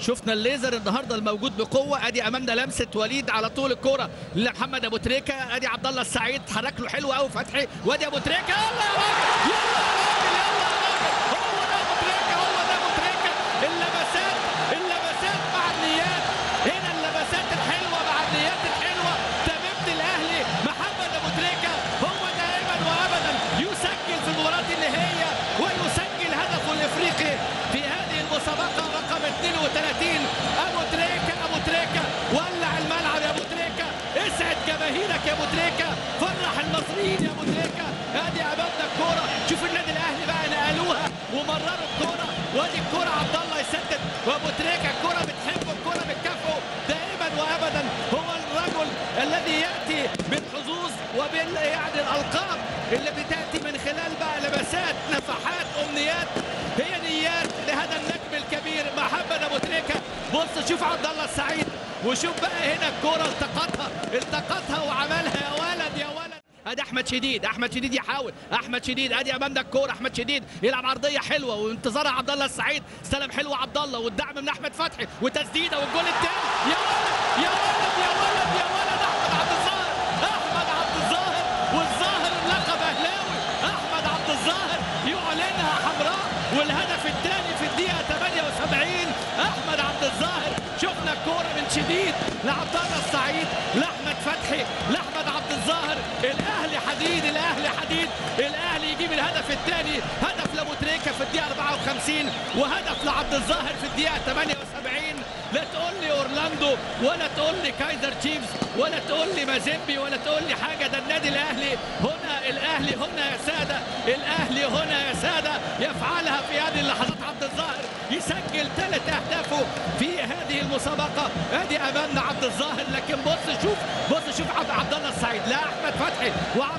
شفنا الليزر النهارده الموجود بقوه ادي امامنا لمسه وليد على طول الكوره لمحمد ابو تريكه ادي عبد الله السعيد حرك له حلو قوي فتحي وادي ابو تريكه يلا يا راجل يلا يا راجل يلا يا راجل هو ده ابو تريكه هو ده ابو تريكه اللمسات اللمسات مع النيات هنا اللمسات الحلوه مع النيات الحلوه تميمه الاهلي محمد ابو تريكه هو دائما وابدا يسجل في المباراه النهائيه ويسجل هدفه الافريقي في هذه المسابقه رقم 32 ابو تريكه ابو تريكه ولع الملعب يا ابو تريكه اسعد جماهيرك يا ابو تريكه فرح المصريين يا ابو تريكه ادي امامنا الكوره شوف النادي الاهلي بقى نقلوها ومرروا الكوره وادي الكوره عبد الله يسدد وابو تريكه الكوره بتحبه الكوره بتكافئه دائما وابدا هو الرجل الذي ياتي بالحظوظ وبال يعني الالقاب اللي بتاتي من خلال بقى لمسات نفحات امنيات هي نيات لهذا النجم الكبير محمد ابو تريكه بص شوف عبد الله السعيد وشوف بقى هنا الكوره التقطها التقطها وعملها يا ولد يا ولد ادي احمد شديد احمد شديد يحاول احمد شديد ادي امامنا الكوره احمد شديد يلعب عرضيه حلوه وانتظارها عبد الله السعيد استلم حلو عبد الله والدعم من احمد فتحي وتسديده والجول الثاني يا ولد يا ولد يا ولد يا ولد احمد عبد الظاهر احمد عبد الظاهر والظاهر اللقب اهلاوي احمد عبد الظاهر يعلنها حمراء والهدف الثاني في الدقيقه 78 احمد عبد الظاهر شفنا الكوره من شديد لعبد الله السعيد لاحمد فتحي لاحمد عبد الظاهر الاهلي حديد الاهلي حديد الاهلي يجيب الهدف الثاني هدف لابو تريكه في الدقيقه 54 وهدف لعبد الظاهر في الدقيقه 78 لا تقول لي اورلاندو ولا تقول لي كايزر تشيفز ولا تقول لي مازيمبي ولا تقول لي حاجه ده النادي الاهلي هنا الاهلي هنا يا ساده الاهلي هنا يا ساده يفعلها في هذه اللحظات عبد الظاهر يسجل ثلاث اهدافه في هذه المسابقه ادي امامنا عبد الظاهر لكن بص شوف بص شوف عبد, عبد الله السعيد لا احمد فتحي وعبد